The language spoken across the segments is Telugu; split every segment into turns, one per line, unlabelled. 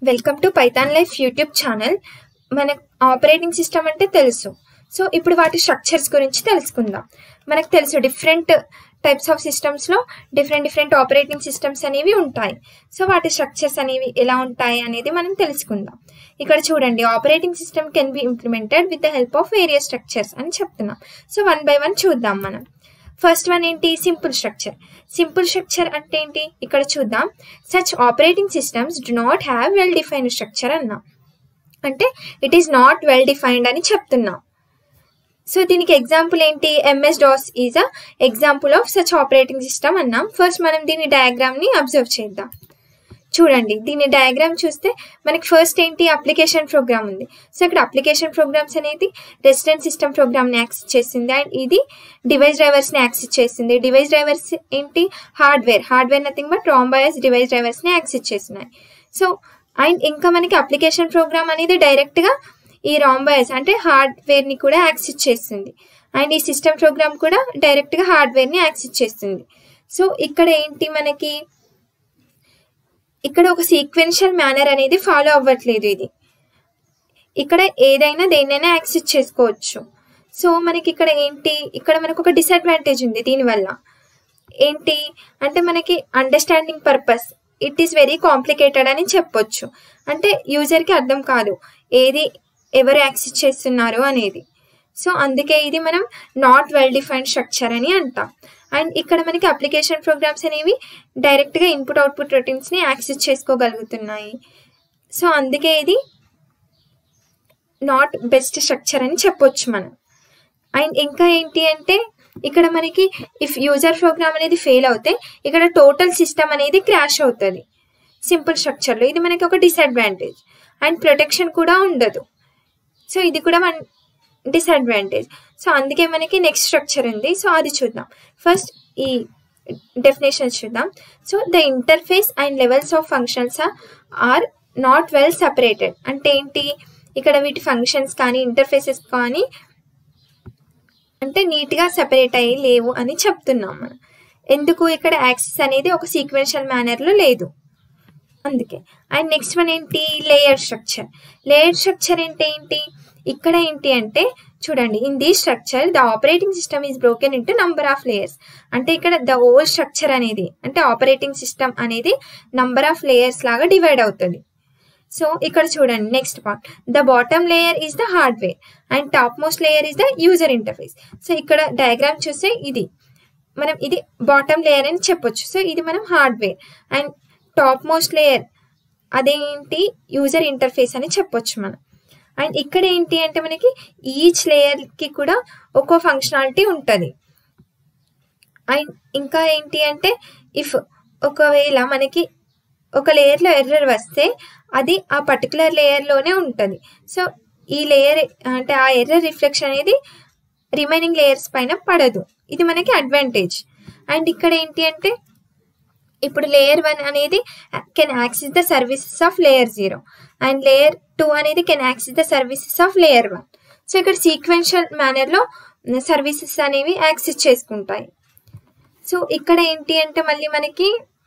welcome to Python life YouTube channel మనకు ఆపరేటింగ్ సిస్టమ్ అంటే తెలుసు సో ఇప్పుడు వాటి స్ట్రక్చర్స్ గురించి తెలుసుకుందాం మనకు తెలుసు డిఫరెంట్ టైప్స్ ఆఫ్ సిస్టమ్స్లో డిఫరెంట్ డిఫరెంట్ ఆపరేటింగ్ సిస్టమ్స్ అనేవి ఉంటాయి సో వాటి స్ట్రక్చర్స్ అనేవి ఎలా ఉంటాయి అనేది మనం తెలుసుకుందాం ఇక్కడ చూడండి operating system can be implemented with the help of various structures అని చెప్తున్నాం సో వన్ బై వన్ చూద్దాం మనం ఫస్ట్ వన్ ఏంటి సింపుల్ స్ట్రక్చర్ సింపుల్ స్ట్రక్చర్ అంటే ఏంటి ఇక్కడ చూద్దాం such operating systems do not have well defined structure అన్నాం అంటే it is not well defined అని చెప్తున్నాం సో దీనికి ఎగ్జాంపుల్ ఏంటి MS DOS is a example of such operating system అన్నాం ఫస్ట్ మనం దీని డయాగ్రామ్ని అబ్జర్వ్ చేద్దాం చూడండి దీని డయాగ్రామ్ చూస్తే మనకి ఫస్ట్ ఏంటి అప్లికేషన్ ప్రోగ్రామ్ ఉంది సో ఇక్కడ అప్లికేషన్ ప్రోగ్రామ్స్ అనేది రెసిడెంట్ సిస్టమ్ ప్రోగ్రామ్ని యాక్సెస్ చేసింది అండ్ ఇది డివైస్ డ్రైవర్స్ని యాక్సెస్ చేసింది డివైస్ డ్రైవర్స్ ఏంటి hardware hardware nothing but ROM BIOS device డ్రైవర్స్ని యాక్సెస్ చేస్తున్నాయి సో అండ్ ఇంకా మనకి అప్లికేషన్ ప్రోగ్రామ్ అనేది డైరెక్ట్గా ఈ రాంబయస్ అంటే హార్డ్వేర్ని కూడా యాక్సెస్ చేస్తుంది అండ్ ఈ సిస్టమ్ ప్రోగ్రామ్ కూడా డైరెక్ట్గా హార్డ్వేర్ని యాక్సెస్ చేస్తుంది సో ఇక్కడ ఏంటి మనకి ఇక్కడ ఒక సీక్వెన్షియల్ మేనర్ అనేది ఫాలో అవ్వట్లేదు ఇది ఇక్కడ ఏదైనా దేన్నైనా యాక్సెస్ చేసుకోవచ్చు సో మనకి ఇక్కడ ఏంటి ఇక్కడ మనకు ఒక డిసడ్వాంటేజ్ ఉంది దీనివల్ల ఏంటి అంటే మనకి understanding purpose it is very complicated అని చెప్పొచ్చు అంటే యూజర్కి అర్థం కాదు ఏది ఎవరు యాక్సెస్ చేస్తున్నారు అనేది సో అందుకే ఇది మనం నాట్ వెల్ డిఫైన్డ్ స్ట్రక్చర్ అని అంటాం అండ్ ఇక్కడ మనకి అప్లికేషన్ ప్రోగ్రామ్స్ అనేవి డైరెక్ట్గా ఇన్పుట్ అవుట్పుట్ రొటీన్స్ని యాక్సెస్ చేసుకోగలుగుతున్నాయి సో అందుకే ఇది నాట్ బెస్ట్ స్ట్రక్చర్ అని చెప్పొచ్చు మనం అండ్ ఇంకా ఏంటి అంటే ఇక్కడ మనకి ఇఫ్ యూజర్ ప్రోగ్రామ్ అనేది ఫెయిల్ అవుతే ఇక్కడ టోటల్ సిస్టమ్ అనేది క్రాష్ అవుతుంది సింపుల్ స్ట్రక్చర్లో ఇది మనకి ఒక డిసడ్వాంటేజ్ అండ్ ప్రొటెక్షన్ కూడా ఉండదు సో ఇది కూడా మన డిసడ్వాంటేజ్ సో అందుకే మనకి నెక్స్ట్ స్ట్రక్చర్ ఉంది సో అది చూద్దాం ఫస్ట్ ఈ డెఫినేషన్స్ చూద్దాం so the interface and levels of functions are not well separated అంటే ఏంటి ఇక్కడ వీటి ఫంక్షన్స్ కానీ ఇంటర్ఫేసెస్ కానీ అంటే నీట్గా సెపరేట్ అయ్యి లేవు అని చెప్తున్నాం మనం ఎందుకు ఇక్కడ యాక్సెస్ అనేది ఒక సీక్వెన్షియల్ మేనర్లో లేదు అందుకే అండ్ నెక్స్ట్ వన్ ఏంటి లేయర్ స్ట్రక్చర్ లేయర్ స్ట్రక్చర్ అంటే ఏంటి ఇక్కడ ఏంటి అంటే చూడండి in the structure the operating system is broken into number of layers అంటే ఇక్కడ ద ఓల్ స్ట్రక్చర్ అనేది అంటే ఆపరేటింగ్ సిస్టమ్ అనేది నంబర్ ఆఫ్ లేయర్స్ లాగా డివైడ్ అవుతుంది సో ఇక్కడ చూడండి next part the bottom layer is the hardware and top most layer is the user interface so ఇక్కడ డయాగ్రామ్ చూస్తే ఇది మనం ఇది బాటమ్ లేయర్ అని చెప్పొచ్చు సో ఇది మనం hardware and top most layer అదేంటి యూజర్ ఇంటర్ఫేస్ అని చెప్పొచ్చు మనం అండ్ ఇక్కడ ఏంటి అంటే మనకి ఈచ్ లేయర్కి కూడా ఒక్కో ఫంక్షనాలిటీ ఉంటుంది అండ్ ఇంకా ఏంటి అంటే ఇఫ్ ఒకవేళ మనకి ఒక లేయర్లో ఎర్రర్ వస్తే అది ఆ పర్టికులర్ లేయర్లోనే ఉంటుంది సో ఈ లేయర్ అంటే ఆ ఎర్రర్ రిఫ్లెక్షన్ అనేది రిమైనింగ్ లేయర్స్ పైన పడదు ఇది మనకి అడ్వాంటేజ్ అండ్ ఇక్కడ ఏంటి అంటే ఇప్పుడు లేయర్ వన్ అనేది can access the services of layer zero and layer two అనేది can access the services of layer one so ఇక్కడ సీక్వెన్షియల్ మేనర్లో సర్వీసెస్ అనేవి యాక్సెస్ చేసుకుంటాయి సో ఇక్కడ ఏంటి అంటే మళ్ళీ మనకి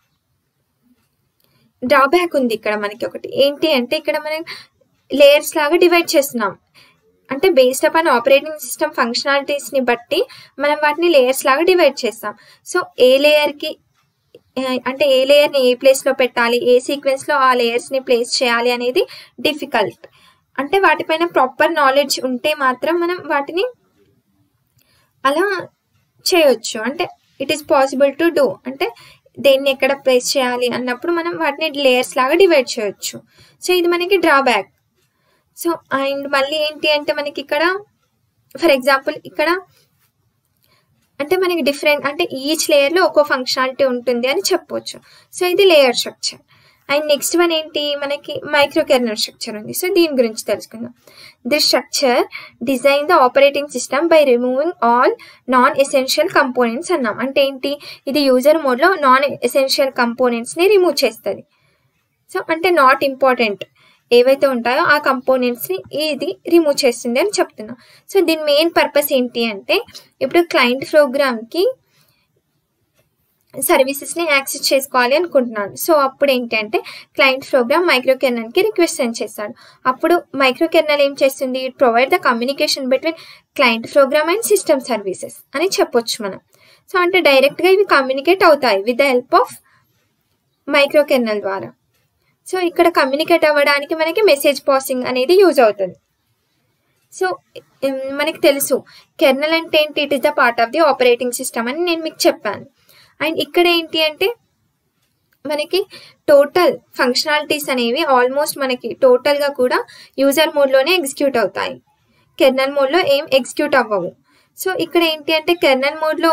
డ్రాబ్యాక్ ఉంది ఇక్కడ మనకి ఒకటి ఏంటి అంటే ఇక్కడ మనం లేయర్స్ లాగా డివైడ్ చేస్తున్నాం అంటే బేస్డ్ అపాన్ ఆపరేటింగ్ సిస్టమ్ ఫంక్షనాలిటీస్ని బట్టి మనం వాటిని లేయర్స్ లాగా డివైడ్ చేస్తాం సో ఏ లేయర్కి అంటే ఏ లేయర్ని ఏ ప్లేస్లో పెట్టాలి ఏ సీక్వెన్స్లో ఆ లేయర్స్ని ప్లేస్ చేయాలి అనేది డిఫికల్ట్ అంటే వాటిపైన ప్రాపర్ నాలెడ్జ్ ఉంటే మాత్రం మనం వాటిని అలా చేయొచ్చు అంటే it is possible to do అంటే దేన్ని ఎక్కడ ప్లేస్ చేయాలి అన్నప్పుడు మనం వాటిని లేయర్స్ లాగా డివైడ్ చేయొచ్చు సో ఇది మనకి డ్రాబ్యాక్ సో అండ్ మళ్ళీ ఏంటి అంటే మనకి ఇక్కడ ఫర్ ఎగ్జాంపుల్ ఇక్కడ అంటే మనకి డిఫరెంట్ అంటే ఈచ్ లేయర్లో ఒక్కో ఫంక్షనాలిటీ ఉంటుంది అని చెప్పొచ్చు సో ఇది layer structure and next one ఏంటి మనకి మైక్రో కెర్నల్ స్ట్రక్చర్ ఉంది సో దీని గురించి తెలుసుకుందాం this structure design the operating system by removing all non essential components అన్నాం అంటే ఏంటి ఇది యూజర్ మోడ్లో నాన్ ఎసెన్షియల్ కంపోనెంట్స్ని రిమూవ్ చేస్తుంది సో అంటే నాట్ ఇంపార్టెంట్ ఏవైతే ఉంటాయో ఆ కంపోనెంట్స్ని ఇది రిమూవ్ చేస్తుంది అని చెప్తున్నాం సో దీని మెయిన్ పర్పస్ ఏంటి అంటే ఇప్పుడు క్లయింట్ ప్రోగ్రామ్కి సర్వీసెస్ని యాక్సెస్ చేసుకోవాలి అనుకుంటున్నాడు సో అప్పుడు ఏంటంటే క్లయింట్ ప్రోగ్రామ్ మైక్రో కెర్నల్కి రిక్వెస్ట్ సెండ్ చేస్తాడు అప్పుడు మైక్రో కెర్నల్ ఏం చేస్తుంది it provide the communication between client program and system services అని చెప్పొచ్చు మనం సో అంటే డైరెక్ట్గా ఇవి కమ్యూనికేట్ అవుతాయి with the help of microkernel ద్వారా సో ఇక్కడ కమ్యూనికేట్ అవ్వడానికి మనకి మెసేజ్ పాసింగ్ అనేది యూజ్ అవుతుంది సో మనకి తెలుసు కెర్నల్ అంటే ఏంటి it is the part of the operating system అని నేను మీకు చెప్పాను అండ్ ఇక్కడ ఏంటి అంటే మనకి టోటల్ ఫంక్షనాలిటీస్ అనేవి ఆల్మోస్ట్ మనకి టోటల్గా కూడా యూజర్ మోడ్లోనే ఎగ్జిక్యూట్ అవుతాయి కెర్నల్ మోడ్లో ఏం ఎగ్జిక్యూట్ అవ్వవు సో ఇక్కడ ఏంటి అంటే కెర్నల్ మోడ్లో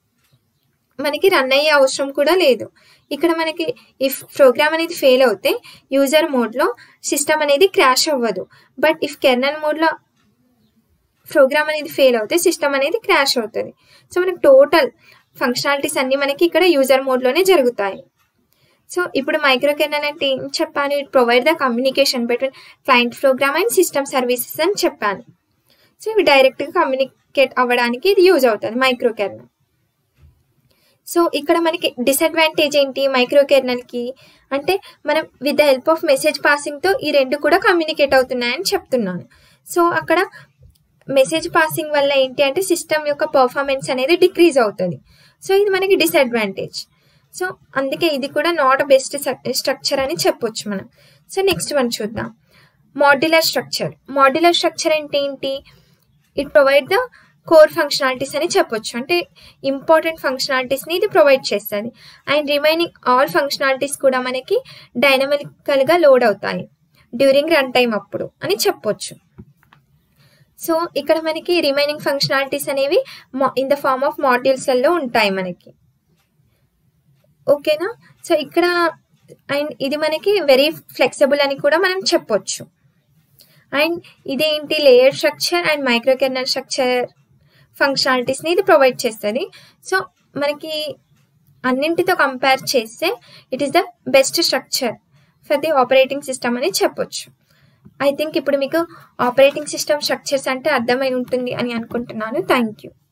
మనకి రన్ అయ్యే అవసరం కూడా లేదు ఇక్కడ మనకి ఇఫ్ ప్రోగ్రామ్ అనేది ఫెయిల్ అవుతే యూజర్ మోడ్లో సిస్టమ్ అనేది క్రాష్ అవ్వదు బట్ ఇఫ్ కెర్నల్ మోడ్లో ప్రోగ్రామ్ అనేది ఫెయిల్ అవుతే సిస్టమ్ అనేది క్రాష్ అవుతుంది సో మనకి టోటల్ ఫంక్షనాలిటీస్ అన్నీ మనకి ఇక్కడ యూజర్ మోడ్లోనే జరుగుతాయి సో ఇప్పుడు మైక్రో కెర్నల్ అంటే ఏం చెప్పాను it provide the communication between client program and system services అని చెప్పాను సో ఇవి డైరెక్ట్గా కమ్యూనికేట్ అవ్వడానికి ఇది యూజ్ అవుతుంది మైక్రో కెర్నల్ సో ఇక్కడ మనకి డిసడ్వాంటేజ్ ఏంటి మైక్రో కెర్నల్కి అంటే మనం with the help of message పాసింగ్తో ఈ రెండు కూడా కమ్యూనికేట్ అవుతున్నాయని చెప్తున్నాను సో అక్కడ మెసేజ్ పాసింగ్ వల్ల ఏంటి అంటే సిస్టమ్ యొక్క పర్ఫార్మెన్స్ అనేది డిక్రీజ్ అవుతుంది సో ఇది మనకి డిసడ్వాంటేజ్ సో అందుకే ఇది కూడా నాట్ బెస్ట్ స్ట్రక్చర్ అని చెప్పొచ్చు మనం సో నెక్స్ట్ మనం చూద్దాం మాడ్యులర్ స్ట్రక్చర్ మాడ్యులర్ స్ట్రక్చర్ అంటే ఏంటి it provide the core functionalities అని చెప్పొచ్చు అంటే ఇంపార్టెంట్ ఫంక్షనాలిటీస్ని ఇది ప్రొవైడ్ చేస్తుంది అండ్ రిమైనింగ్ ఆల్ ఫంక్షనాలిటీస్ కూడా మనకి డైనమికల్గా లోడ్ అవుతాయి డ్యూరింగ్ రన్ టైం అప్పుడు అని చెప్పొచ్చు సో ఇక్కడ మనకి రిమైనింగ్ ఫంక్షనాలిటీస్ అనేవి ఇన్ ద ఫార్మ్ ఆఫ్ మాడ్యూల్స్లలో ఉంటాయి మనకి ఓకేనా సో ఇక్కడ అండ్ ఇది మనకి వెరీ ఫ్లెక్సిబుల్ అని కూడా మనం చెప్పొచ్చు అండ్ ఇదేంటి layer structure and micro kernel structure ఫంక్షనాలిటీస్ని ఇది ప్రొవైడ్ చేస్తుంది సో మనకి అన్నింటితో కంపేర్ చేస్తే it is the best structure for the operating system అని చెప్పొచ్చు ఐ థింక్ ఇప్పుడు మీకు ఆపరేటింగ్ సిస్టమ్ స్ట్రక్చర్స్ అంటే అర్థమై ఉంటుంది అని అనుకుంటున్నాను థ్యాంక్ యూ